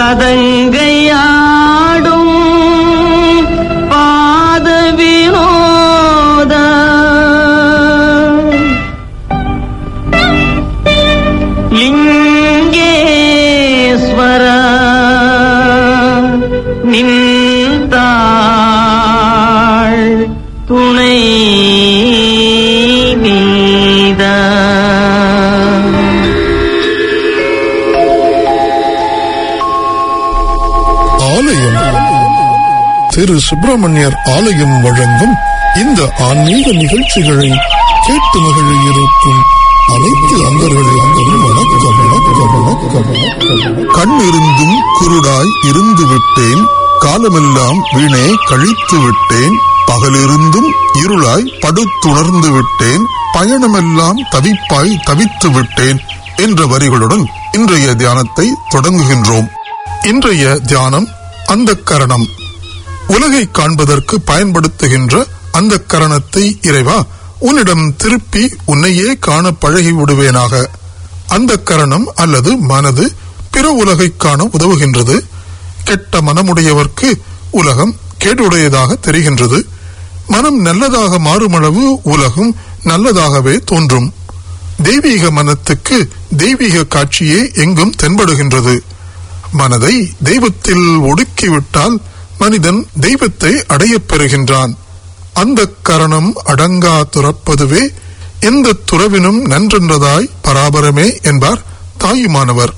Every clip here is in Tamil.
பதங்கையாடும் பாத வினோத லிங்கேஸ்வர நின்றாள் துணை நீதா ஆலயம் திரு சுப்பிரமணியர் ஆலயம் வழங்கும் இந்த ஆன்மீக நிகழ்ச்சிகளை கேட்டு மகிழ இருக்கும் அனைத்து அன்பர்களுக்கும் வணக்கம் வணக்கம் வணக்கம் வணக்கம். கண் இருந்தும் குருடாய் இருந்து விட்டேன் காலமெல்லாம் வீணே கழித்து விட்டேன் பகலிருந்தும் இருளாய் படுத்துணர்ந்து விட்டேன் பயணமெல்லாம் தவிப்பாய் தவித்து விட்டேன் என்ற வரிகளுடன் இன்றைய தியானத்தை தொடங்குகின்றோம் இன்றைய தியானம் அந்த கரணம் உலகை காண்பதற்கு பயன்படுத்துகின்ற அந்த கரணத்தை இறைவா உன்னிடம் திருப்பி உன்னையே காண பழகி விடுவேனாக அந்த கரணம் அல்லது மனது பிற உலகை காண உதவுகின்றது கெட்ட மனமுடையவர்க்கு உலகம் கேடுடையதாக தெரிகின்றது மனம் நல்லதாக மாறுமளவு உலகம் நல்லதாகவே தோன்றும் தெய்வீக மனத்துக்கு தெய்வீக காட்சியே எங்கும் தென்படுகின்றது மனதை தெய்வத்தில் ஒடுக்கிவிட்டால் மனிதன் தெய்வத்தை அடையப் பெறுகின்றான் அந்த கரணம் அடங்கா துறப்பதுவே எந்த துறவினும் நன்றென்றதாய் பராபரமே என்பார் தாயுமானவர்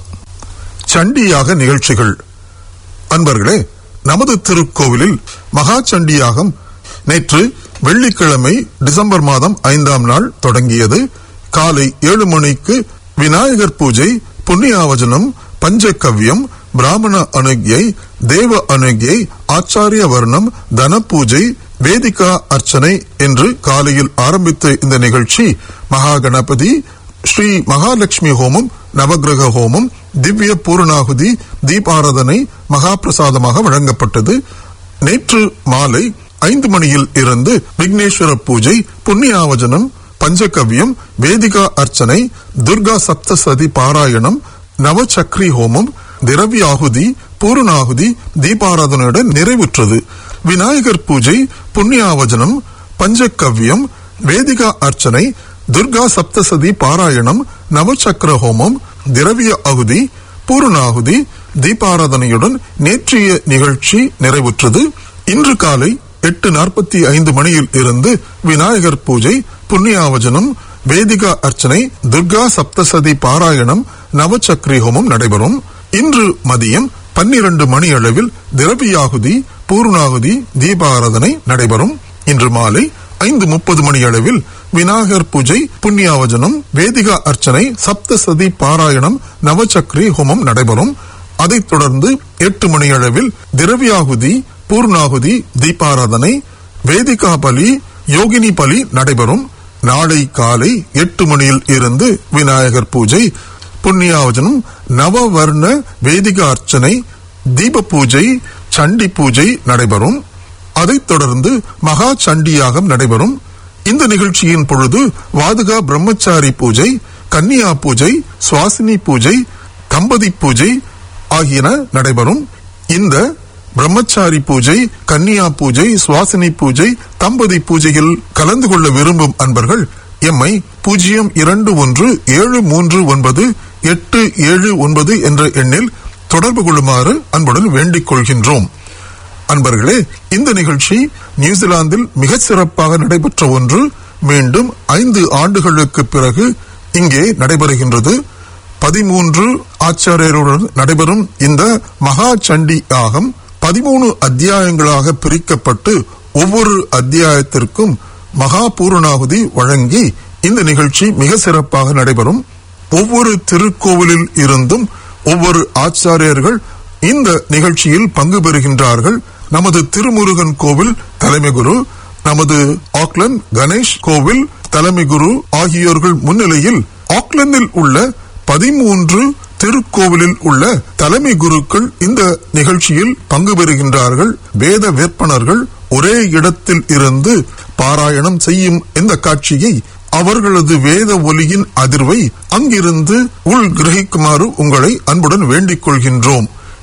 சண்டியாக நிகழ்ச்சிகள் அன்பர்களே நமது திருக்கோவிலில் மகா சண்டியாகம் நேற்று வெள்ளிக்கிழமை டிசம்பர் மாதம் ஐந்தாம் நாள் தொடங்கியது காலை ஏழு மணிக்கு விநாயகர் பூஜை புண்ணியாவஜனம் பஞ்சகவ்யம் பிராமண அனுக்யை தேவ அனுக்யை ஆச்சாரிய வர்ணம் தன பூஜை வேதிகா அர்ச்சனை என்று காலையில் ஆரம்பித்த இந்த நிகழ்ச்சி மகா கணபதி ஸ்ரீ மகாலட்சுமி ஹோமம் நவக்கிரக ஹோமம் திவ்ய பூர்ணாகுதி தீபாராதனை மகா பிரசாதமாக வழங்கப்பட்டது நேற்று மாலை ஐந்து மணியில் இருந்து விக்னேஸ்வர பூஜை புண்ணியாவஜனம் பஞ்சகவ்யம் வேதிகா அர்ச்சனை துர்கா சப்தசதி பாராயணம் நவசக்ரி ஹோமம் திரவியாகுதி பூர்ணாகுதி தீபாராதனையுடன் நிறைவுற்றது விநாயகர் பூஜை புண்ணியாவஜனம் பஞ்சகவ்யம் வேதிகா அர்ச்சனை துர்கா சப்தசதி பாராயணம் நவசக்கர ஹோமம் திரவிய அகுதி பூர்ணாகுதி தீபாராதனையுடன் நேற்றைய நிகழ்ச்சி நிறைவுற்றது இன்று காலை எட்டு நாற்பத்தி ஐந்து மணியில் இருந்து விநாயகர் பூஜை புண்ணியாவஜனம் வேதிகா அர்ச்சனை துர்கா சப்தசதி பாராயணம் நவசக்ரி ஹோமம் நடைபெறும் இன்று மதியம் பன்னிரண்டு மணி அளவில் திரவியாகுதி பூர்ணாகுதி தீபாராதனை நடைபெறும் இன்று மாலை ஐந்து முப்பது மணி அளவில் விநாயகர் பூஜை புண்ணியாவஜனம் வேதிகா அர்ச்சனை சப்தசதி பாராயணம் நவசக்ரி ஹோமம் நடைபெறும் அதைத் தொடர்ந்து எட்டு மணி அளவில் திரவியாகுதி பூர்ணாகுதி தீபாராதனை வேதிகா பலி யோகினி பலி நடைபெறும் நாளை காலை எட்டு மணியில் இருந்து விநாயகர் பூஜை புண்ணியாவஜனம் நவவர்ண வேதிக அர்ச்சனை தீப பூஜை சண்டி பூஜை நடைபெறும் அதைத் தொடர்ந்து மகா சண்டியாகம் நடைபெறும் இந்த நிகழ்ச்சியின் பொழுது வாதுகா பிரம்மச்சாரி பூஜை கன்னியா பூஜை சுவாசினி பூஜை தம்பதி பூஜை ஆகியன நடைபெறும் இந்த பிரம்மச்சாரி பூஜை கன்னியா பூஜை சுவாசினி பூஜை தம்பதி பூஜையில் கலந்து கொள்ள விரும்பும் அன்பர்கள் எம்மை பூஜ்ஜியம் இரண்டு ஒன்று ஏழு மூன்று ஒன்பது எட்டு ஏழு ஒன்பது என்ற எண்ணில் தொடர்பு கொள்ளுமாறு அன்புடன் வேண்டிக் கொள்கின்றோம் அன்பர்களே இந்த நிகழ்ச்சி நியூசிலாந்தில் மிகச் சிறப்பாக நடைபெற்ற ஒன்று மீண்டும் ஐந்து ஆண்டுகளுக்கு பிறகு இங்கே நடைபெறுகின்றது பதிமூன்று ஆச்சாரியருடன் நடைபெறும் இந்த மகா சண்டி யாகம் பதிமூணு அத்தியாயங்களாக பிரிக்கப்பட்டு ஒவ்வொரு அத்தியாயத்திற்கும் மகா பூரணாகுதி வழங்கி இந்த நிகழ்ச்சி மிக சிறப்பாக நடைபெறும் ஒவ்வொரு திருக்கோவிலில் இருந்தும் ஒவ்வொரு ஆச்சாரியர்கள் இந்த நிகழ்ச்சியில் பங்கு பெறுகின்றார்கள் நமது திருமுருகன் கோவில் தலைமை குரு நமது ஆக்லண்ட் கணேஷ் கோவில் தலைமை குரு ஆகியோர்கள் முன்னிலையில் ஆக்லந்தில் உள்ள பதிமூன்று திருக்கோவிலில் உள்ள தலைமை குருக்கள் இந்த நிகழ்ச்சியில் பங்கு பெறுகின்றார்கள் வேத வேட்பனர்கள் ஒரே இடத்தில் இருந்து பாராயணம் செய்யும் இந்த காட்சியை அவர்களது வேத ஒலியின் அதிர்வை அங்கிருந்து உள் கிரகிக்குமாறு உங்களை அன்புடன் வேண்டிக் கொள்கின்றோம்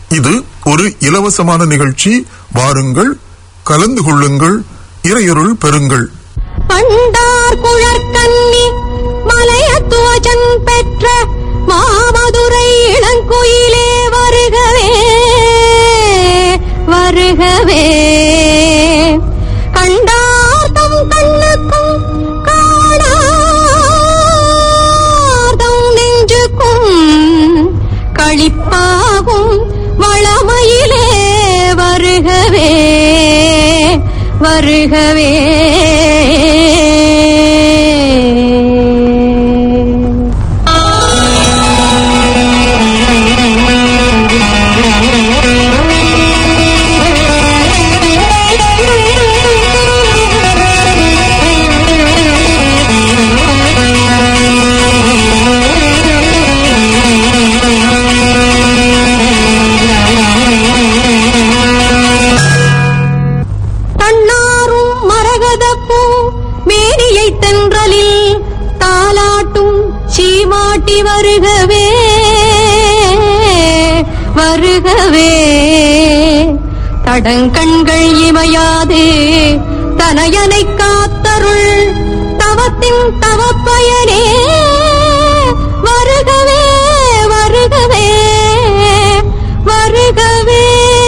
இது ஒரு இலவசமான நிகழ்ச்சி வாருங்கள் கலந்து கொள்ளுங்கள் இறையருள் பெறுங்கள் பண்டார் குழற்கன்னி மலையத்துவஜன் பெற்ற மாமதுரை இளங்குயிலே வருகவே வருகவே கண்டார் தம் கண்ணுக்கும் காணார் தம் நெஞ்சுக்கும் களிப்பாகும் வளமையிலே வருகவே வருகவே தன்னாரும் மரகதப்பூ மேனியை தென்றலில் தாலாட்டும் சீமாட்டி வருகவே வருகவே தடங்கண்கள் இமையாதே தனையனை காத்தருள் தவத்தின் தவப்பயனே வருகவே வருகவே வருகவே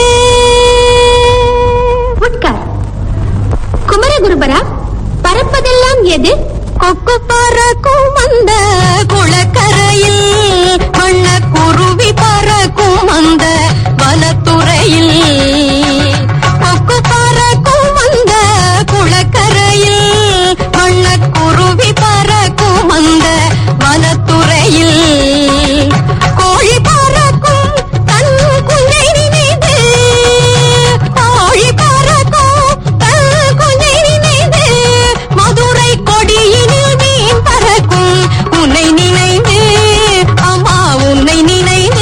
உட்கார் குமரகுருபரா பறப்பதெல்லாம் எது கொக்கு பறக்கும் அந்த குளக்கரையில் வண்ண குருவி பறக்கும் அந்த வனத்துறையில் கொக்கு பறக்கும் அந்த குளக்கரையில் வண்ண குருவி பறக்கும் அந்த வனத்துறையில் கோழி பறக்கும் தன் குஞ்சை நினைந்து கோழி பறக்கும் தன் குஞ்சை நினைந்து மதுரை கொடியினில் மீன் பறக்கும் உன்னை நினைந்து அம்மா உன்னை நினைந்து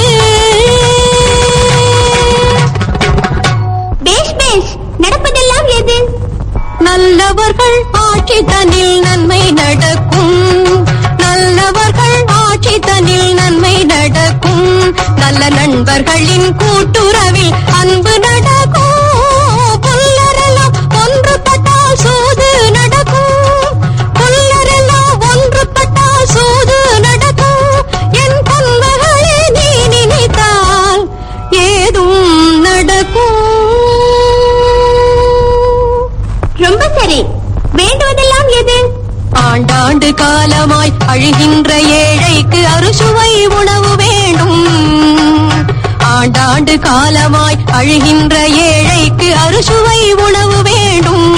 பேஷ் பேஷ் நடப்பதெல்லாம் எது நல்லவர்கள் ஆட்சி தனில் நன்மை நடக்கும் நல்லவர்கள் ஆட்சி தனில் நன்மை நடக்கும் நல்ல நண்பர்களின் கூட்டுறவில் அன்பு நடக்கும் புல்லரெல்லாம் ஒன்றுபட்டால் சூது நடக்கும் புல்லரெல்லாம் ஒன்றுபட்டால் சூது நடக்கும் என் பண்புகளே நீ நினைத்தால் ஏதும் நடக்கும் ரொம்ப சரி வேண்டுவதெல்லாம் எது ஆண்டாண்டு காலமாய் அழுகின்ற ஏழைக்கு அறுசுவை உணவு வேண்டும் ஆண்டாண்டு காலமாய் அழுகின்ற ஏழைக்கு அறுசுவை உணவு வேண்டும்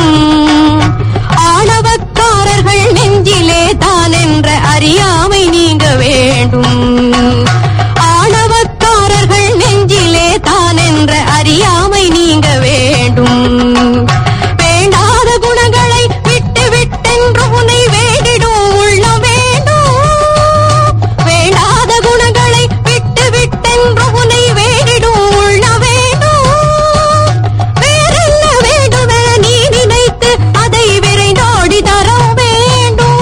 ஆணவக்காரர்கள் நெஞ்சிலே தான் என்ற அறியாமை நீங்க வேண்டும் ஆணவக்காரர்கள் நெஞ்சிலே தான் என்ற அறியாமை நீங்க வேண்டும் வேண்டாத குணங்களை விட்டு விட்டென்று உன்னை வேடிடும் உள்ளம் வேண்டும் வேண்டாத குணங்களை விட்டு விட்டென்று உன்னை வேடிடும் உள்ளம் வேண்டும் வேறென்ன வேண்டுமென நீ நினைத்து அதை விரைந்தோடி தர வேண்டும்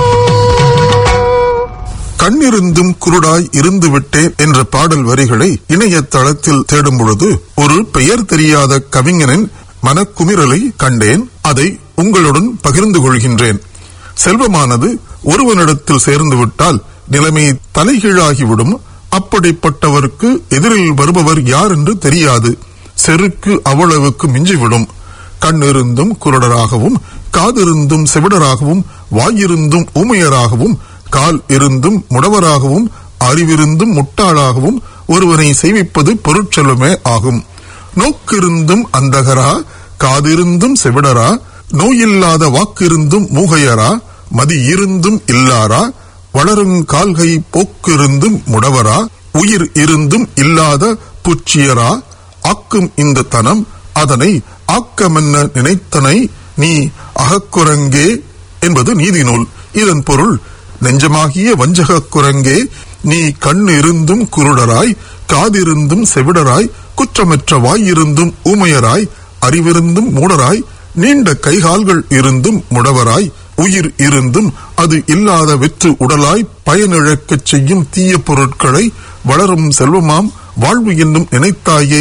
கண்ணிருந்தும் குருடாய் இருந்து விட்டேன் என்ற பாடல் வரிகளை இணையதளத்தில் தேடும் பொழுது ஒரு பெயர் தெரியாத கவிஞனின் மனக்குமிரலை கண்டேன் அதை உங்களுடன் பகிர்ந்து கொள்கின்றேன் செல்வமானது ஒருவனிடத்தில் சேர்ந்து விட்டால் நிலைமை தலைகீழாகிவிடும் அப்படிப்பட்டவருக்கு எதிரில் வருபவர் யார் என்று தெரியாது செருக்கு அவ்வளவுக்கு மிஞ்சிவிடும் கண்ணிருந்தும் குருடராகவும் காதிருந்தும் செவிடராகவும் வாயிருந்தும் ஊமையராகவும் கால் இருந்தும் முடவராகவும் அறிவிருந்தும் முட்டாளாகவும் ஒருவனை செய்விப்பது பொருட்செல்வமே ஆகும் நோக்கிருந்தும் அந்தகரா காதிருந்தும் செவிடரா நோயில்லாத வாக்கிருந்தும் மூகையரா மதி இருந்தும் இல்லாரா வளரும் கால்கை போக்கிருந்தும் முடவரா உயிர் இருந்தும் இல்லாத புச்சியரா ஆக்கும் இந்த தனம் அதனை ஆக்கமென்ன நினைத்தனை நீ அகக்குரங்கே என்பது நீதிநூல் இதன் பொருள் நெஞ்சமாகிய வஞ்சகக் குரங்கே நீ கண் இருந்தும் குருடராய் காதிருந்தும் செவிடராய் குற்றமற்ற வாயிருந்தும் ஊமையராய் அறிவிருந்தும் மூடராய் நீண்ட கைகால்கள் இருந்தும் முடவராய் உயிர் இருந்தும் அது இல்லாத வெற்று உடலாய் பயனிழக்கச் செய்யும் தீய பொருட்களை வளரும் செல்வமாம் வாழ்வு என்னும் நினைத்தாயே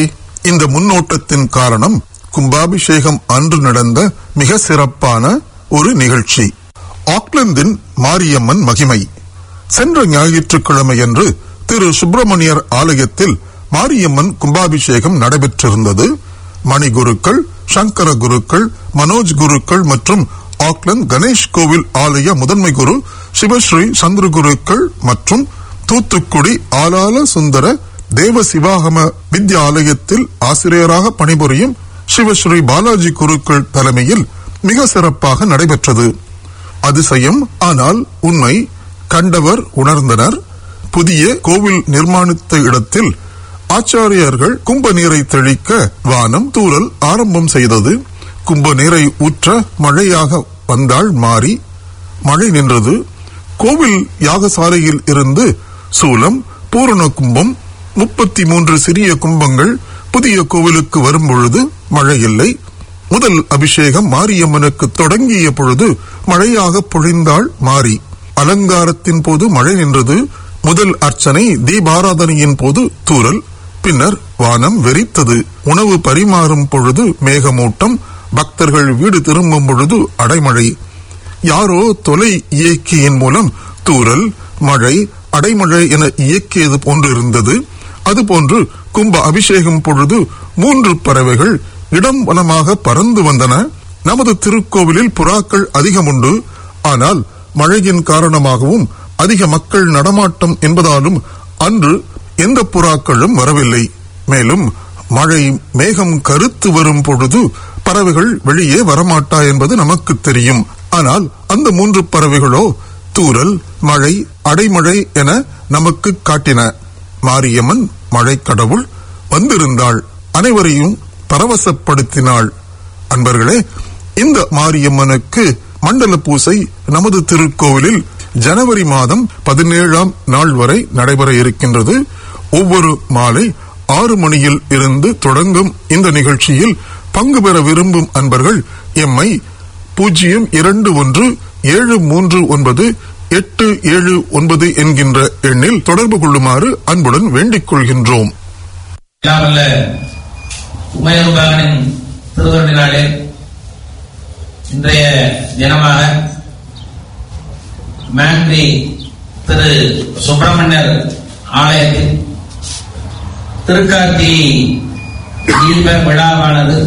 இந்த முன்னோட்டத்தின் காரணம் கும்பாபிஷேகம் அன்று நடந்த மிக சிறப்பான ஒரு நிகழ்ச்சி ஆக்லாந்தின் மாரியம்மன் மகிமை சென்ற ஞாயிற்றுக்கிழமையன்று திரு சுப்பிரமணியர் ஆலயத்தில் மாரியம்மன் கும்பாபிஷேகம் நடைபெற்றிருந்தது மணிகுருக்கள் சங்கர குருக்கள் மனோஜ் குருக்கள் மற்றும் ஆக்லாந்து கணேஷ் கோவில் ஆலய முதன்மை குரு சிவஸ்ரீ சந்திர குருக்கள் மற்றும் தூத்துக்குடி ஆலால சுந்தர தேவ சிவாகம வித்யா ஆலயத்தில் ஆசிரியராக பணிபுரியும் சிவஸ்ரீ பாலாஜி குருக்கள் தலைமையில் மிக சிறப்பாக நடைபெற்றது அதிசயம் ஆனால் உண்மை கண்டவர் உணர்ந்தனர் புதிய கோவில் நிர்மாணித்த இடத்தில் ஆச்சாரியர்கள் கும்ப நீரை தெளிக்க வானம் தூறல் ஆரம்பம் செய்தது கும்ப நீரை ஊற்ற மழையாக வந்தாள் மாறி மழை நின்றது கோவில் யாகசாலையில் இருந்து சூலம் பூரண கும்பம் முப்பத்தி மூன்று சிறிய கும்பங்கள் புதிய கோவிலுக்கு வரும்பொழுது மழை இல்லை முதல் அபிஷேகம் மாரியம்மனுக்கு தொடங்கிய பொழுது மழையாக பொழிந்தாள் மாறி அலங்காரத்தின் போது மழை நின்றது முதல் அர்ச்சனை தீபாராதனையின் போது தூறல் பின்னர் வானம் வெறித்தது உணவு பரிமாறும் பொழுது மேகமூட்டம் பக்தர்கள் வீடு திரும்பும் பொழுது அடைமழை யாரோ தொலை இயக்கியின் மூலம் தூறல் மழை அடைமழை என இயக்கியது போன்று இருந்தது அதுபோன்று கும்ப அபிஷேகம் பொழுது மூன்று பறவைகள் இடம் வனமாக பறந்து வந்தன நமது திருக்கோவிலில் புறாக்கள் அதிகம் உண்டு ஆனால் மழையின் காரணமாகவும் அதிக மக்கள் நடமாட்டம் என்பதாலும் அன்று எந்த புறாக்களும் வரவில்லை மேலும் மழை மேகம் கருத்து வரும் பொழுது பறவைகள் வெளியே வரமாட்டா என்பது நமக்கு தெரியும் ஆனால் அந்த மூன்று பறவைகளோ தூறல் மழை அடைமழை என நமக்கு காட்டின மாரியம்மன் மழை கடவுள் வந்திருந்தாள் அனைவரையும் பரவசப்படுத்தினாள் அன்பர்களே இந்த மாரியம்மனுக்கு மண்டல பூசை நமது திருக்கோவிலில் ஜனவரி மாதம் பதினேழாம் நாள் வரை நடைபெற இருக்கின்றது ஒவ்வொரு மாலை ஆறு மணியில் இருந்து தொடங்கும் இந்த நிகழ்ச்சியில் பங்கு பெற விரும்பும் அன்பர்கள் எம்மை பூஜ்ஜியம் இரண்டு ஒன்று ஏழு மூன்று ஒன்பது எட்டு ஏழு ஒன்பது என்கின்ற எண்ணில் தொடர்பு கொள்ளுமாறு அன்புடன் வேண்டிக் கொள்கின்றோம் இல்லாமல்ல உமையருபாகனின் திருவருளினாலே இன்றைய தினமாக மேன்ரி திரு சுப்பிரமணியர் ஆலயத்தில் திருக்கார்த்திகை தீப விழாவானது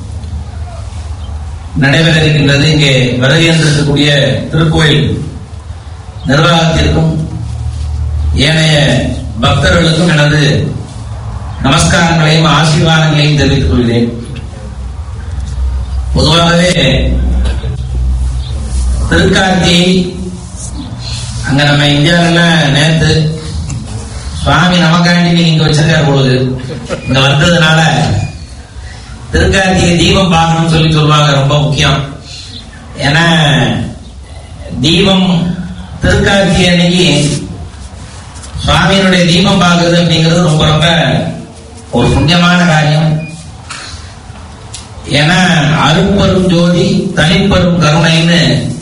நடைபெற இருக்கின்றது இங்கே வருகின்றிருக்கக்கூடிய திருக்கோயில் நிர்வாகத்திற்கும் ஏனைய பக்தர்களுக்கும் எனது நமஸ்காரங்களையும் ஆசீர்வாதங்களையும் தெரிவித்துக் கொள்கிறேன் பொதுவாகவே திருக்கார்த்திகை அங்க நம்ம இந்தியாவில நேத்து சுவாமி நமக்காண்டி நீங்க இங்க வச்சிருக்காரு பொழுது இங்க வந்ததுனால திருக்கார்த்திகை தீபம் பார்க்கணும்னு சொல்லி சொல்லுவாங்க ரொம்ப முக்கியம் ஏன்னா தீபம் திருக்கார்த்திகை அன்னைக்கு சுவாமியினுடைய தீபம் பார்க்கறது அப்படிங்கிறது ரொம்ப ரொம்ப ஒரு புண்ணியமான காரியம் ஏன்னா அருட்பெரும் ஜோதி தனிப்பெரும் கருணைன்னு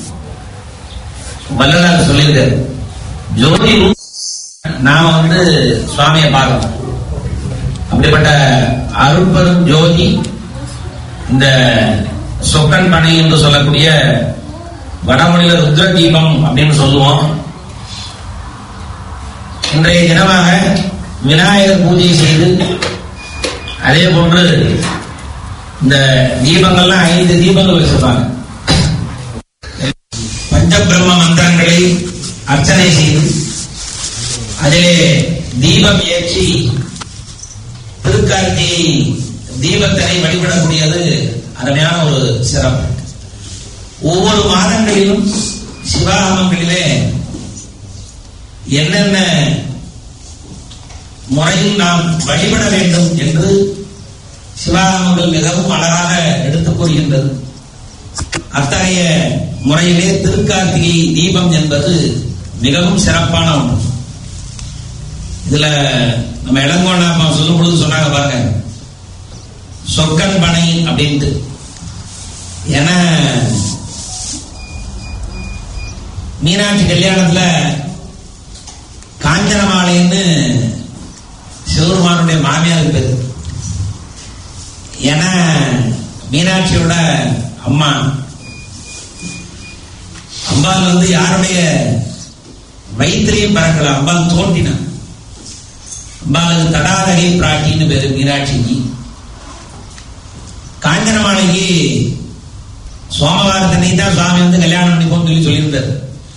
வள்ளலார் சொல்லியிருக்காரு ஜோதி ரூ- நாம வந்து சுவாமியை பார்க்கணும் அப்படிப்பட்ட அருட்பெரும் ஜோதி இந்த சொக்கன் பனை என்று சொல்லக்கூடிய வடமொழியில ருத்ர தீபம் அப்படின்னு சொல்லுவோம் இன்றைய தினமாக விநாயகர் பூஜை செய்து அதே போன்று இந்த தீபங்கள்லாம் ஐந்து தீபங்கள் வச்சிருப்பாங்க பஞ்சபிரம்ம மந்திரங்களை அர்ச்சனை செய்து அதிலே தீபம் ஏற்றி திருக்கார்த்திகை தீபத்தினை வழிபடக்கூடியது அருமையான ஒரு சிறப்பு ஒவ்வொரு மாதங்களிலும் சிவாகமங்களிலே என்னென்ன முறையில் நாம் வழிபட வேண்டும் என்று சிவாகமங்கள் மிகவும் அழகாக எடுத்துக் கூறுகின்றது அத்தகைய முறையிலே திருக்கார்த்திகை தீபம் என்பது மிகவும் சிறப்பான ஒன்று இதுல நம்ம இளங்கோண்ணா அப்பா சொல்லும் பொழுது சொன்னாங்க பாருங்க சொக்கன் பனை அப்படின்ட்டு ஏன்னா மீனாட்சி கல்யாணத்துல காஞ்சனமாலைன்னு சிவருமானுடைய மாமியாருக்கு பேரு ஏன்னா மீனாட்சியோட அம்மா அம்பாள் வந்து யாருடைய வயிற்றிலையும் பிறக்கல அம்பாள் தோன்றினான் அம்பாளுக்கு தடாதகை பிராட்டின்னு பேரு மீனாட்சிக்கு காஞ்சனமாலைக்கு சோமவாரத்தன்னை தான் சுவாமி வந்து கல்யாணம் பண்ணிப்போம்னு சொல்லி சொல்லியிருந்தார்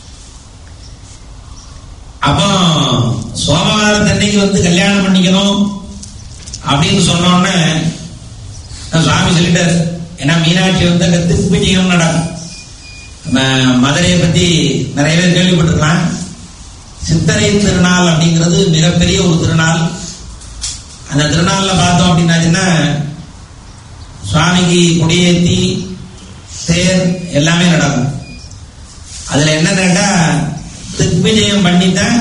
அப்போ சோமவாரத்தன்னைக்கு வந்து கல்யாணம் பண்ணிக்கணும் அப்படின்னு சொன்னோன்னே நான் சுவாமி சொல்லிட்டார் ஏன்னா மீனாட்சி வந்து அங்க திக்குஜியம் நடக்கும் நம்ம மதுரையை பத்தி நிறைய பேர் கேள்விப்பட்டிருக்கலாம் சித்தரை திருநாள் அப்படிங்கிறது மிகப்பெரிய ஒரு திருநாள் அந்த திருநாள்ல பார்த்தோம் அப்படின்னாச்சுன்னா சுவாமிக்கு கொடியேத்தி தேர் எல்லாமே நடக்கும் அதுல என்ன கேட்டா திக்விஜயம் பண்ணித்தான்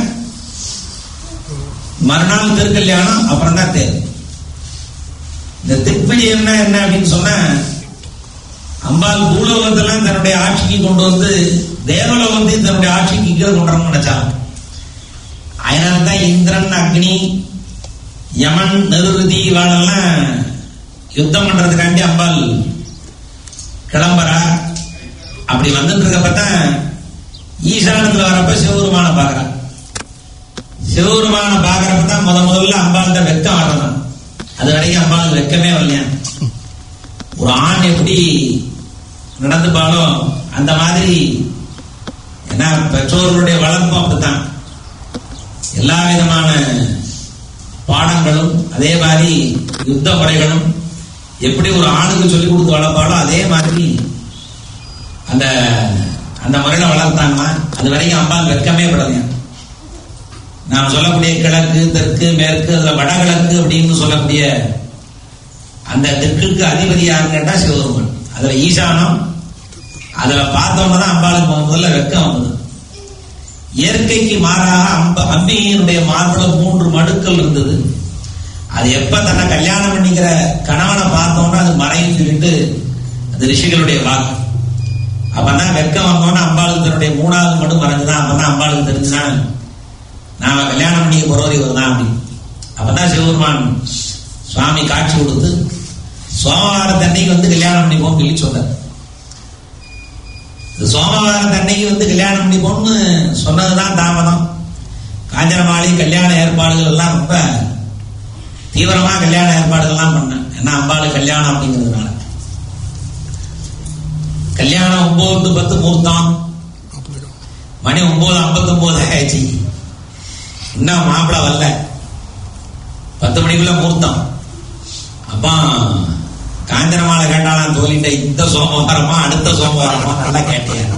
மறுநாள் திருக்கல்யாணம் அப்புறம் தான் தேர் இந்த திக்விஜயம்னா என்ன அப்படின்னு சொன்னா அம்பாள் பூலோகத்தெல்லாம் தன்னுடைய ஆட்சிக்கு கொண்டு வந்து தேவலோகத்தையும் தன்னுடைய ஆட்சிக்கு கீழே கொண்டு வரணும்னு நினைச்சாங்க அதனால தான் இந்திரன் அக்னி யமன் நிருதி இவாளெல்லாம் யுத்தம் பண்றதுக்காண்டி அம்பாள் கிளம்புறா அப்படி வந்துட்டு இருக்கப்பதான் ஈசானத்துல வரப்ப சிவபெருமான பாக்குறா சிவபெருமான பாக்குறப்ப தான் முத முதல்ல அம்பாள் வெக்கம் வரணும் அது வரைக்கும் அம்பாள் வெக்கமே வரலையா ஒரு ஆண் எப்படி நடந்துப்பாலோ அந்த மாதிரி ஏன்னா பெற்றோர்களுடைய வளர்ப்பும் அப்படித்தான் எல்லா விதமான பாடங்களும் அதே மாதிரி யுத்த முறைகளும் எப்படி ஒரு ஆணுக்கு சொல்லிக் கொடுத்து வளர்ப்பாலோ அதே மாதிரி அந்த அந்த முறையில வளர்த்தாங்கன்னா அது வரைக்கும் அம்பாள் வெட்கமே படலையா நாம் சொல்லக்கூடிய கிழக்கு தெற்கு மேற்கு அதுல வடகிழக்கு அப்படின்னு சொல்லக்கூடிய அந்த தெற்குக்கு அதிபதி யாருன்னு கேட்டா சிவபெருமான் அதுல ஈசானம் அதுல பார்த்தோம்னா தான் அம்பாளுக்கு முதல்ல வெக்கம் வந்தது இயற்கைக்கு மாறாக அம்ப அம்பிகையினுடைய மார்புல மூன்று மடுக்கள் இருந்தது அது எப்ப தன்னை கல்யாணம் பண்ணிக்கிற கணவனை பார்த்தோம்னா அது மறைன்னு சொல்லிட்டு அது ரிஷிகளுடைய வாக்கு அப்பதான் வெக்கம் வந்தோன்னா அம்பாளுக்கு தன்னுடைய மூணாவது மடு மறைஞ்சுதான் அப்பதான் அம்பாளுக்கு தெரிஞ்சுதான் நாம கல்யாணம் பண்ணிக்க போறவர் இவர் தான் அப்படி அப்பதான் சிவபெருமான் சுவாமி காட்சி கொடுத்து சோமவாரத்தன்னைக்கு வந்து கல்யாணம் பண்ணிப்போம் சொல்லி சொன்னார் இந்த சோமவாரத்தன்னைக்கு வந்து கல்யாணம் பண்ணிப்போம்னு சொன்னதுதான் தாமதம் காஞ்சனமாளி கல்யாண ஏற்பாடுகள் எல்லாம் ரொம்ப தீவிரமா கல்யாண ஏற்பாடுகள்லாம் பண்ணேன் ஏன்னா அம்பாளு கல்யாணம் அப்படிங்கிறதுனால கல்யாணம் ஒன்பது பத்து முகூர்த்தம் மணி ஒன்பது ஐம்பத்தி ஒன்பது ஆயிடுச்சு இன்னும் மாப்பிள வரல பத்து மணிக்குள்ள முகூர்த்தம் அப்போ காஞ்சனமாலை கேட்டாலாம் தோலிட்ட இந்த சோமவாரமா அடுத்த சோமவாரமா நல்லா கேட்டேன்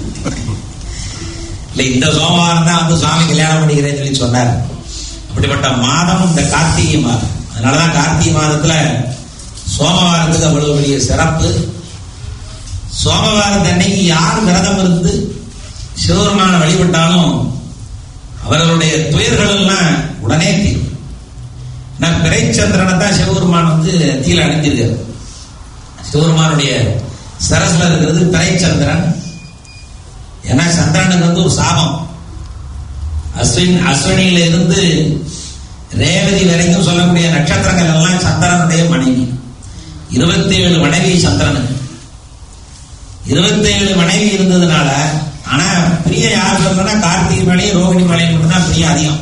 இல்ல இந்த சோமவாரம் தான் வந்து சுவாமி கல்யாணம் பண்ணிக்கிறேன்னு சொல்லி சொன்னார் அப்படிப்பட்ட மாதம் இந்த கார்த்திகை மாதம் அதனாலதான் கார்த்திகை மாதத்துல சோமவாரத்துக்கு அவ்வளவு பெரிய சிறப்பு சோமவாரத்து அன்னைக்கு யார் விரதம் இருந்து சிவபெருமான வழிபட்டாலும் அவர்களுடைய துயர்கள் எல்லாம் உடனே தீரும் நான் பிறைச்சந்திரனை தான் சிவபெருமான் வந்து தீல அணிஞ்சிருக்காரு சிவபெருமானுடைய சரஸ்ல இருக்கிறது பிறைச்சந்திரன் ஏன்னா சந்திரனுக்கு வந்து ஒரு சாபம் அஸ்வின் அஸ்வினியில இருந்து ரேவதி வரைக்கும் சொல்லக்கூடிய நட்சத்திரங்கள் எல்லாம் சந்திரனுடைய மனைவி இருபத்தி ஏழு மனைவி சந்திரனுக்கு இருபத்தி ஏழு மனைவி இருந்ததுனால ஆனா பிரிய யார் சொல்றா கார்த்திகை மலையும் ரோகிணி மலையும் மட்டும்தான் பிரியம் அதிகம்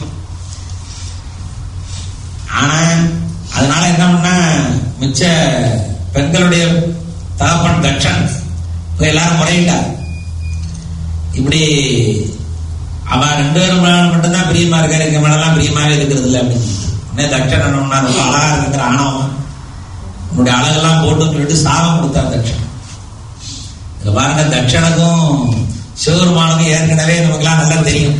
ஆனா அதனால என்ன பண்ணா மிச்ச பெண்களுடைய தகப்பன் தட்சன் போய் எல்லாரும் முறையிட்டார் இப்படி அவ ரெண்டு பேரும் மேல மட்டும்தான் பிரியமா இருக்காரு எங்க மேலாம் பிரியமாவே இருக்கிறது இல்லை அப்படின்னு உடனே தட்சன் என்ன பண்ணார், ரொம்ப அழகா இருக்கிற ஆணவம் உன்னுடைய அழகெல்லாம் போட்டு சொல்லிட்டு சாபம் கொடுத்தார் தட்சன் இதுல பாருங்க தட்சனுக்கும் சிவபெருமானுக்கும் ஏற்கனவே நமக்குலாம் நல்லா தெரியும்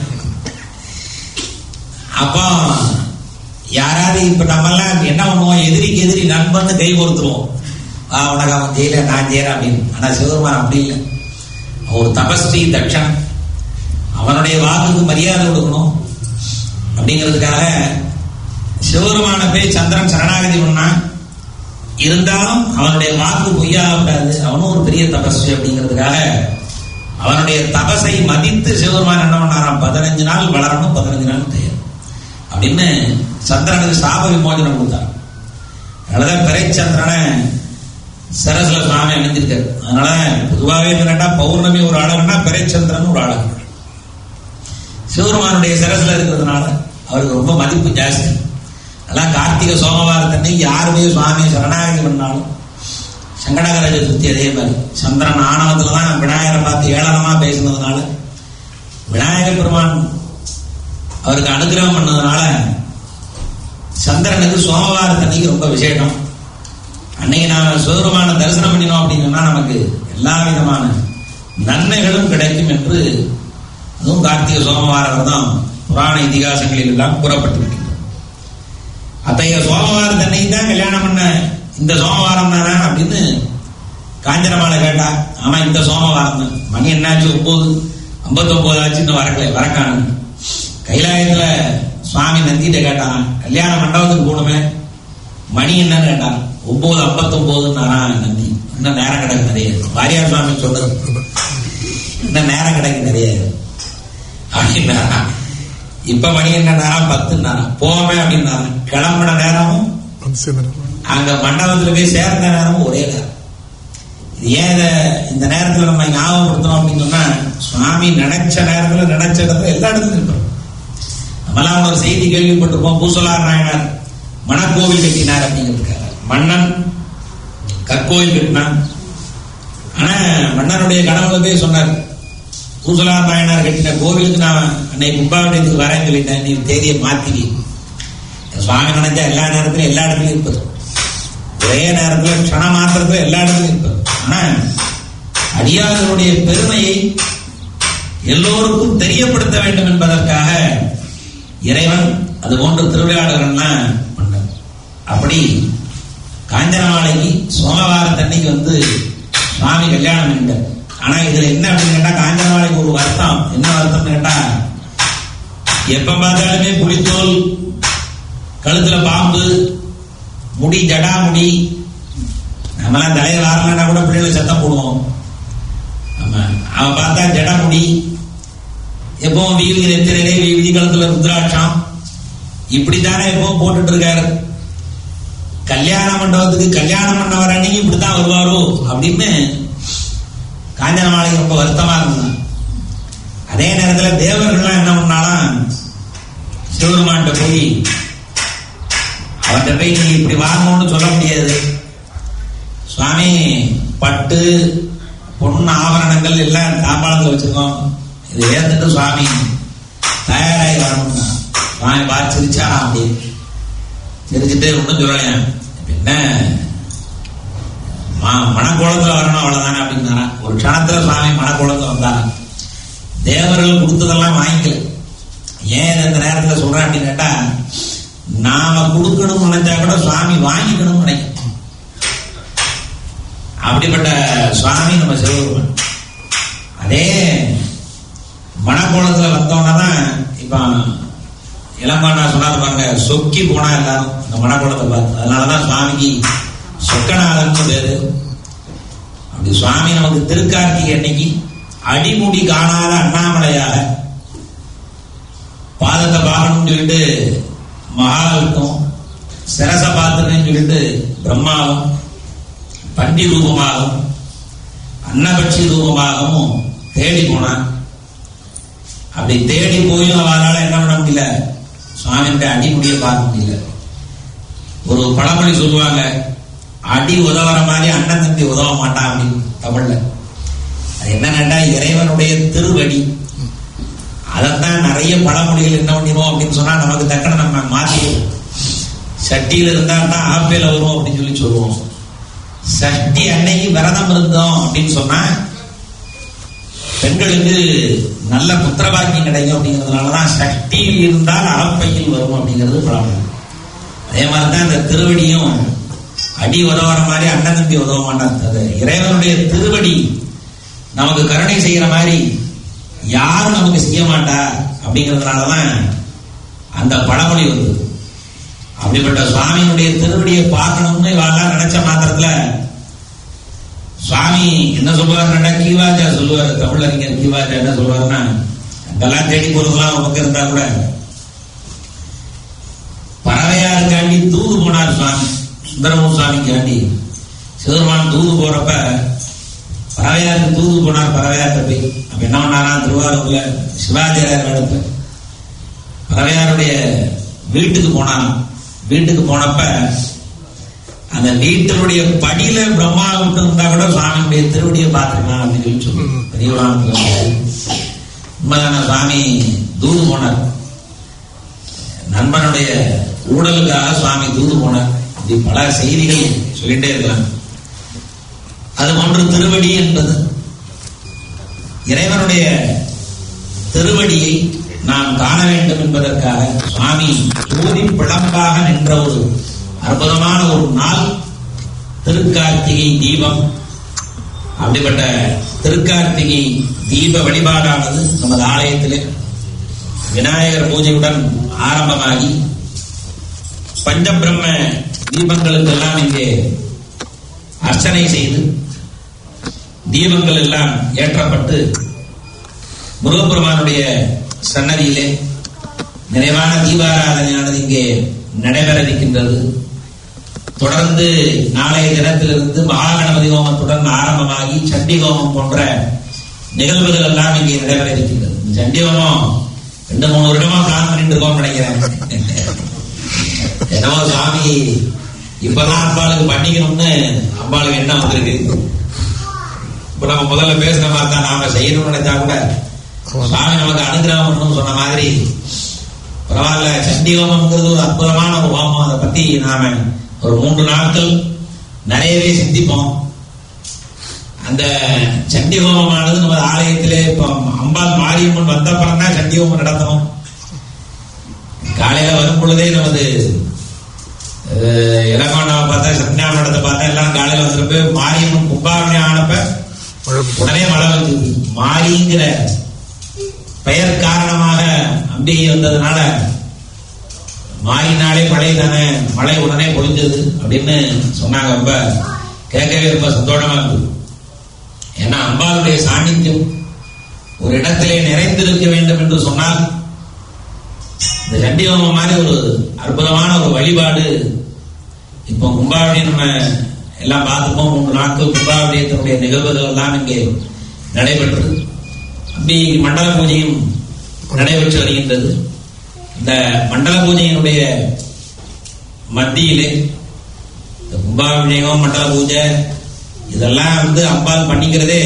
அப்போ யாராவது இப்ப நம்ம எல்லாம் என்ன பண்ணுவோம் எதிரிக்கு எதிரி நண்பன்னு கை கொடுத்துருவோம் ஆ உனக்கு அவன் செய்யல நான் செய்யறேன் அப்படின்னு ஆனா சிவபெருமான் அப்படி இல்லை ஒரு தபஸ்ரீ தட்சன் அவனுடைய வாக்குக்கு மரியாதை கொடுக்கணும் அப்படிங்கிறதுக்காக சிவபெருமான போய் சந்திரன் சரணாகதி பண்ணான் இருந்தாலும் அவனுடைய வாக்கு பொய்யாகக்கூடாது அவனும் ஒரு பெரிய தபஸ்வி அப்படிங்கிறதுக்காக அவனுடைய தபசை மதித்து சிவபெருமான் என்ன பண்ணாராம் பதினஞ்சு நாள் வளரணும் பதினஞ்சு நாள் தேர் அப்படின்னு சந்திரனுக்கு சாப விமோசனம் கொடுத்தார் அதனாலதான் பிறைச்சந்திரனை சரஸ்ல சுவாமி அணிஞ்சிருக்காரு அதனால பொதுவாகவே என்னட்டா பௌர்ணமி ஒரு அழகுனா பிறைச்சந்திரன் ஒரு அழகு சிவருமானுடைய சரஸ்ல இருக்கிறதுனால அவருக்கு ரொம்ப மதிப்பு ஜாஸ்தி அதெல்லாம் கார்த்திகை சோமவாரத்தன்னைக்கு யாருமே சுவாமி சரணாகதி பண்ணாலும் சங்கடகர சதுர்த்தி அதே மாதிரி சந்திரன் ஆணவத்துல தான் விநாயகரை பார்த்து ஏளனமா பேசினதுனால விநாயகர் பெருமான் அவருக்கு அனுகிரகம் பண்ணதுனால சந்திரனுக்கு சோமவாரத்தன்னைக்கு ரொம்ப விசேஷம் அன்னைக்கு நாம சிவபெருமான தரிசனம் பண்ணினோம் அப்படின்னு சொன்னா நமக்கு எல்லா விதமான நன்மைகளும் கிடைக்கும் என்று அதுவும் கார்த்திகை சோமவாரம் தான் புராண இதிகாசங்களில் எல்லாம் கூறப்பட்டிருக்கின்றது அத்தைய சோமவாரம் தன்னை தான் கல்யாணம் பண்ண இந்த சோமவாரம் தானே அப்படின்னு காஞ்சனமாலை கேட்டா ஆமா இந்த சோமவாரம் தான் மணி என்னாச்சு ஒன்பது ஐம்பத்தி ஒன்பது ஆச்சு இன்னும் வரக்கல வரக்கானு கைலாயத்துல சுவாமி நந்திட்ட கேட்டான் கல்யாண மண்டபத்துக்கு போகணுமே மணி என்னன்னு கேட்டான் ஒன்பது ஐம்பத்தி ஒன்பதுன்னாரா நந்தி இன்னும் நேரம் கிடக்கு நிறைய வாரியார் சுவாமி சொன்னது இன்னும் நேரம் கிடக்கு நிறைய அப்படின்னா இப்ப மணி என்ன நேரம் பத்துன்னாரா போவே அப்படின்னாரா கிளம்புன நேரமும் அங்க மண்டபத்துல போய் சேர்ந்த நேரமும் ஒரே நேரம் இது ஏன் இத இந்த நேரத்துல நம்ம ஞாபகப்படுத்தணும் அப்படின்னு சொன்னா சுவாமி நினைச்ச நேரத்துல நினைச்ச இடத்துல எல்லா இடத்துலயும் இருப்பார் நம்மளாம் ஒரு செய்தி கேள்விப்பட்டிருப்போம் பூசலார் நாயனார் மணக்கோவில் கட்டினார் அப்படிங்கிறதுக்காக மன்னன் கற்கோவில் கட்டினான் ஆனா மன்னனுடைய கனவுல போய் சொன்னார் பூசலார் நாயனார் கட்டின கோவிலுக்கு நான் அன்னைக்கு கும்பாபிஷேகத்துக்கு வரேன்னு சொல்லிட்டேன் நீ தேதியை மாத்திவி சுவாமி நினைச்சா எல்லா நேரத்திலும் எல்லா இடத்துலயும் இருப்பது ஒரே நேரத்துல க்ஷண மாத்திரத்துல எல்லா இடத்துலயும் இருப்பது ஆனா அடியார்களுடைய பெருமையை எல்லோருக்கும் தெரியப்படுத்த வேண்டும் என்பதற்காக இறைவன் அது போன்ற திருவிளையாடல்கள்லாம் பண்ணார் அப்படி காஞ்சனமாலைக்கு சோமவாரத்தன்னைக்கு வந்து சுவாமி கல்யாணம் பண்ணிட்டார் ஆனா இதுல என்ன அப்படின்னு கேட்டா காஞ்சனமாலைக்கு ஒரு வருத்தம் என்ன வருத்தம்னு கேட்டா எப்ப பார்த்தாலுமே புலித்தோல் கழுத்துல பாம்பு முடி ஜடா முடி நம்மளாம் தலையில வாரலன்னா கூட பிள்ளைகளை சத்தம் போடுவோம் ஆமா அவன் பார்த்தா ஜடா முடி எப்பவும் வீதி நெத்திரே வீதி கழுத்துல ருத்ராட்சம் இப்படித்தானே எப்பவும் போட்டுட்டு இருக்காரு கல்யாண மண்டபத்துக்கு கல்யாணம் பண்ணவர் அன்னைக்கு இப்படித்தான் வருவாரோ அப்படின்னு காஞ்சன மாலைக்கு ரொம்ப வருத்தமா இருந்தான் அதே நேரத்துல தேவர்கள்லாம் என்ன பண்ணாலும் சிவபெருமான்கிட்ட போய் அவன்கிட்ட போய் நீ இப்படி வாங்கணும்னு சொல்ல முடியாது சுவாமி பட்டு பொண்ணு ஆபரணங்கள் எல்லாம் தாம்பாளத்துல வச்சிருக்கோம் இது ஏத்துட்டு சுவாமி தயாராகி வரணும்னா சுவாமி பார்த்து சிரிச்சா அப்படி சிரிச்சுட்டு ஒன்றும் சொல்லலையா என்ன மா- மணக்கோலத்துல வரணும் அவ்வளவுதானே அப்படின்னாரா ஒரு க்ஷணத்துல சுவாமி மணக்கோலத்துல வந்தாரா தேவர்கள் கொடுத்ததெல்லாம் வாங்கிக்கல ஏன் இதை இந்த நேரத்துல சொல்றேன் அப்படின்னு கேட்டா நாம கொடுக்கணும்னு நினைச்சா கூட சுவாமி வாங்கிக்கணும்னு நினைக்கும் அப்படிப்பட்ட சுவாமி நம்ம சிவபெருமான் அதே மணக்கோலத்துல வந்தோன்னா தான் இப்ப இளம்பாண்டா சொன்னார் பாருங்க சொக்கி போனா எல்லாரும் இந்த மணக்கோலத்தை பார்த்து அதனாலதான் சுவாமிக்கு சொக்கநாதன் பேரு அப்படி சுவாமி நமக்கு திருக்கார்த்திகை அன்னைக்கு அடிமுடி காணாத அண்ணாமலையாக பாதத்தை பார்க்கணும்னு சொல்லிட்டு மகாவிஷ்ணும் சிரச பாத்திரன்னு சொல்லிட்டு பிரம்மாவும் பண்டி ரூபமாகவும் அன்னபட்சி ரூபமாகவும் தேடி போனான் அப்படி தேடி போயும் அவரால் என்ன பண்ண முடியல சுவாமியுடைய அடிமுடியை பார்க்க முடியல ஒரு பழமொழி சொல்லுவாங்க அடி உதவுற மாதிரி அண்ணன் தம்பி உதவ மாட்டான் அப்படின்னு தமிழ்ல அது என்னன்னா இறைவனுடைய திருவடி அதைத்தான் நிறைய பழமொழிகள் என்ன பண்ணிடுவோம் அப்படின்னு சொன்னா நமக்கு தக்கன நம்ம மாத்திடுவோம் சட்டியில இருந்தான்னா ஆப்பேல வரும் அப்படின்னு சொல்லி சொல்லுவோம் சஷ்டி அன்னைக்கு விரதம் இருந்தோம் அப்படின்னு சொன்னா பெண்களுக்கு நல்ல புத்திரபாக்கியம் கிடைக்கும் அப்படிங்கிறதுனாலதான் சஷ்டியில் இருந்தால் அறப்பையில் வரும் அப்படிங்கிறது பழமொழி அதே மாதிரிதான் இந்த திருவடியும் அடி உதவுற மாதிரி அண்ணன் தம்பி உதவ மாட்டான் அது இறைவனுடைய திருவடி நமக்கு கருணை செய்யற மாதிரி யாரும் நமக்கு செய்ய மாட்டா அப்படிங்கிறதுனாலதான் அந்த பழமொழி வருது அப்படிப்பட்ட சுவாமியினுடைய திருவடியை பார்க்கணும்னு இவாள்லாம் நினைச்ச மாத்திரத்துல சுவாமி என்ன சொல்லுவாருன்னா கீவாஜா சொல்லுவாரு தமிழறிஞர் கீவாஜா என்ன சொல்லுவாருன்னா அங்கெல்லாம் தேடி போறதெல்லாம் உனக்கு இருந்தா கூட பறவையாருக்காண்டி தூது போனார் சுவாமி சுந்தரமூர் சுவாமிக்காண்டி சிவபெருமான் தூது போறப்ப பறவையாருக்கு தூது போனார் பறவையார்ட்ட போய் அப்ப என்ன பண்ணாரா திருவாரூர்ல சிவாஜியார் இடத்துல பறவையாருடைய வீட்டுக்கு போனாராம் வீட்டுக்கு போனப்ப அந்த வீட்டினுடைய படியில பிரம்மா விட்டு இருந்தா கூட சுவாமியுடைய திருவடியை பார்த்துக்கலாம் அப்படின்னு சொல்லி ம். பெரியவரான உண்மைதான சுவாமி தூது போனார் நண்பனுடைய ஊழலுக்காக சுவாமி தூது போனார் இப்படி பல செய்திகள் சொல்லிட்டே இருக்கலாம் அது போன்று திருவடி என்பது இறைவனுடைய திருவடியை நாம் காண வேண்டும் என்பதற்காக சுவாமி ஜோதி பிளம்பாக நின்ற ஒரு அற்புதமான ஒரு நாள் திருக்கார்த்திகை தீபம் அப்படிப்பட்ட திருக்கார்த்திகை தீப வழிபாடானது நமது ஆலயத்திலே விநாயகர் பூஜையுடன் ஆரம்பமாகி பஞ்சபிரம்ம தீபங்களுக்கெல்லாம் இங்கே அர்ச்சனை செய்து தீபங்கள் எல்லாம் ஏற்றப்பட்டு முருகப்பெருமானுடைய சன்னதியிலே நிறைவான தீபாராதனையானது இங்கே நடைபெற இருக்கின்றது தொடர்ந்து நாளைய தினத்திலிருந்து மகாகணபதி ஹோமத்துடன் ஆரம்பமாகி சண்டி ஹோமம் போன்ற நிகழ்வுகள் எல்லாம் இங்கே நடைபெற இருக்கின்றது இந்த சண்டி ஹோமம் ரெண்டு மூணு வருடமா பிளான் பண்ணிட்டு இருக்கோம்னு நினைக்கிறேன் என்னமோ சுவாமி இப்பதான் அம்பாளுக்கு பண்ணிக்கணும்னு அம்பாளுக்கு என்ன வந்திருக்கு இப்ப நம்ம முதல்ல பேசுன மாதிரி தான் நாம செய்யணும்னு நினைச்சா கூட சுவாமி நமக்கு அனுகிரகம் பண்ணணும்னு சொன்ன மாதிரி பரவாயில்ல சண்டி ஹோமம்ங்கிறது ஒரு அற்புதமான ஒரு ஹோமம் அதை பத்தி நாம ஒரு மூன்று நாட்கள் நிறையவே சிந்திப்போம் அந்த சண்டி ஹோமமானது நம்ம ஆலயத்திலே இப்போ அம்பாள் மாரியம்மன் வந்த அப்புறம் தான் சண்டி ஹோமம் நடத்தணும் காலையில வரும் பொழுதே நமது அஹ், இலக்கோண்டாவை பார்த்தா சத்யாமடத்தை பார்த்தா எல்லாம் காலையில வந்துருப்ப மாரியம்மன் கும்பாவணி ஆனப்ப உடனே மழை வந்தது மாரிங்கிற பெயர் காரணமாக அம்பிகை வந்ததுனால மாறினாலே மழை தானே மழை உடனே பொழிஞ்சது அப்படின்னு சொன்னாங்க ரொம்ப கேட்கவே ரொம்ப சந்தோஷமா இருந்தது ஏன்னா அம்பாளுடைய சாநித்தியம் ஒரு இடத்திலே நிறைந்திருக்க வேண்டும் என்று சொன்னால் இந்த சண்டி ஹோமம் மாதிரி ஒரு அற்புதமான ஒரு வழிபாடு இப்போ கும்பாவளி நம்ம எல்லாம் பார்த்துப்போம் மூன்று நாட்கள் கும்பாவளியத்தினுடைய நிகழ்வுகள் எல்லாம் இங்கே நடைபெற்றது அப்படி மண்டல பூஜையும் நடைபெற்று வருகின்றது இந்த மண்டல பூஜையினுடைய மத்தியிலே இந்த கும்பாபிஷேகம் மண்டல பூஜை இதெல்லாம் வந்து அம்பாள் பண்ணிக்கிறதே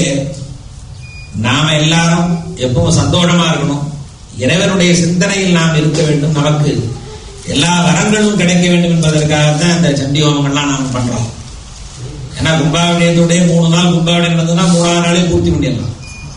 நாம எல்லாரும் எப்பவும் சந்தோஷமா இருக்கணும் இறைவனுடைய சிந்தனையில் நாம் இருக்க வேண்டும் நமக்கு எல்லா வரங்களும் கிடைக்க வேண்டும் என்பதற்காகத்தான் இந்த சண்டி ஹோமங்கள்லாம் நாம பண்றோம் ஏன்னா கும்பாபிஷேகத்துடைய மூணு நாள் கும்பாபிஷேகம் நடந்ததுன்னா மூணாவது நாளே பூர்த்தி பண்ணிடலாம்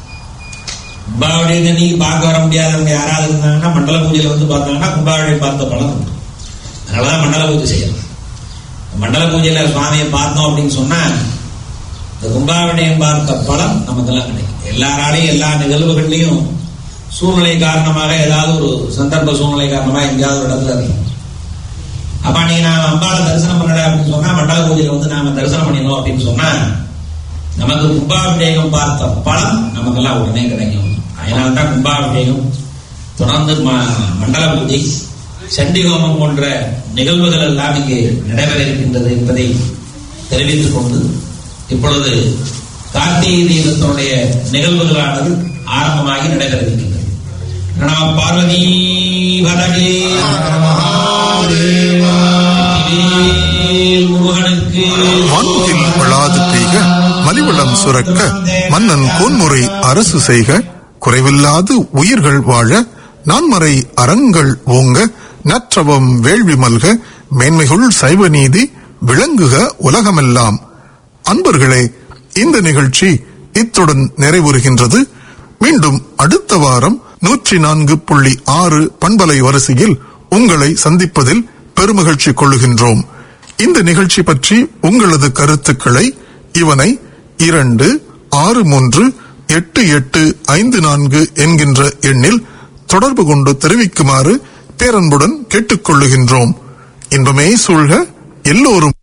கும்பாவளியை நீ பார்க்க வர முடியாதவங்க யாராவது இருந்தாங்கன்னா மண்டல பூஜையில வந்து பார்த்தாங்கன்னா கும்பாவளியை பார்த்த பலன் உண்டு அதனாலதான் மண்டல பூஜை செய்யலாம் மண்டல பூஜையில சுவாமியை பார்த்தோம் அப்படின்னு சொன்னா இந்த கும்பாவளியம் பார்த்த பலன் நமக்கெல்லாம் கிடைக்கும் எல்லாராலையும் எல்லா நிகழ்வுகள்லையும் சூழ்நிலை காரணமாக ஏதாவது ஒரு சந்தர்ப்ப சூழ்நிலை காரணமாக எங்கேயாவது ஒரு இடத்துல இருக்கும் அப்ப நீ நான் அம்பாவை தரிசனம் பண்ணல அப்படின்னு சொன்னா மண்டல பூஜையில வந்து நாம தரிசனம் பண்ணிடணும் அப்படின்னு சொன்னா நமக்கு கும்பாபிஷேகம் பார்த்த பலன் நமக்கெல்லாம் உடனே கிடைக்கும் அதனால தான் கும்பாபிஷேகம் தொடர்ந்து ம- மண்டல பூஜை சண்டி ஹோமம் போன்ற நிகழ்வுகள் எல்லாம் இங்கே நடைபெற இருக்கின்றது என்பதை தெரிவித்துக் கொண்டு இப்பொழுது கார்த்திகை தீபத்தினுடைய நிகழ்வுகளானது ஆரம்பமாகி நடைபெற இருக்கின்றது நம பார்வதி பதகே வெற்றிவேல் முருகனுக்கு வான்முகில் விழாது பெய்க மலிவளம் சுரக்க மன்னன் கோன்முறை அரசு செய்க குறைவில்லாது உயிர்கள் வாழ நான்மறை அறங்கள் ஓங்க நற்றவம் வேள்வி மல்க மேன்மைகுள் சைவ நீதி விளங்குக உலகமெல்லாம் அன்பர்களே இந்த நிகழ்ச்சி இத்துடன் நிறைவுறுகின்றது மீண்டும் அடுத்த வாரம் நூற்றி நான்கு புள்ளி ஆறு பண்பலை வரிசையில் உங்களை சந்திப்பதில் பெருமகிழ்ச்சி கொள்ளுகின்றோம் இந்த நிகழ்ச்சி பற்றி உங்களது கருத்துக்களை இவனை இரண்டு ஆறு மூன்று எட்டு எட்டு ஐந்து நான்கு என்கின்ற எண்ணில் தொடர்பு கொண்டு தெரிவிக்குமாறு பேரன்புடன் கேட்டுக்கொள்ளுகின்றோம் இன்பமே சூழ்க எல்லோரும்